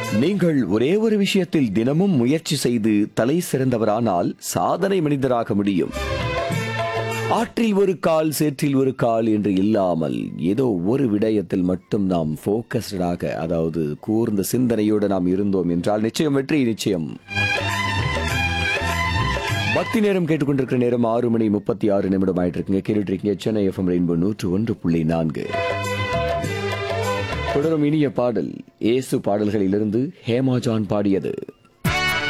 நீங்கள் ஒரே ஒரு விஷயத்தில் தினமும் முயற்சி செய்து தலை சிறந்தவரானால் சாதனை மனிதராக முடியும் ஆற்றில் ஒரு கால் சேற்றில் ஒரு கால் என்று இல்லாமல் ஏதோ ஒரு விடயத்தில் மட்டும் நாம் போக்கஸ்டாக அதாவது கூர்ந்த சிந்தனையோடு நாம் இருந்தோம் என்றால் நிச்சயம் வெற்றி நிச்சயம் பக்தி நேரம் கேட்டுக்கொண்டிருக்கிற நேரம் ஆறு மணி முப்பத்தி ஆறு நிமிடம் ஆயிட்டு இருக்குங்க கேட்டுட்டு இருக்கீங்க சென்னை எஃப்எம் ரெயின்போ நூற்று ஒன்று புள்ளி நான்கு தொடரும் இனிய பாடல் இயேசு பாடல்களிலிருந்து ஹேமா ஜான் பாடியது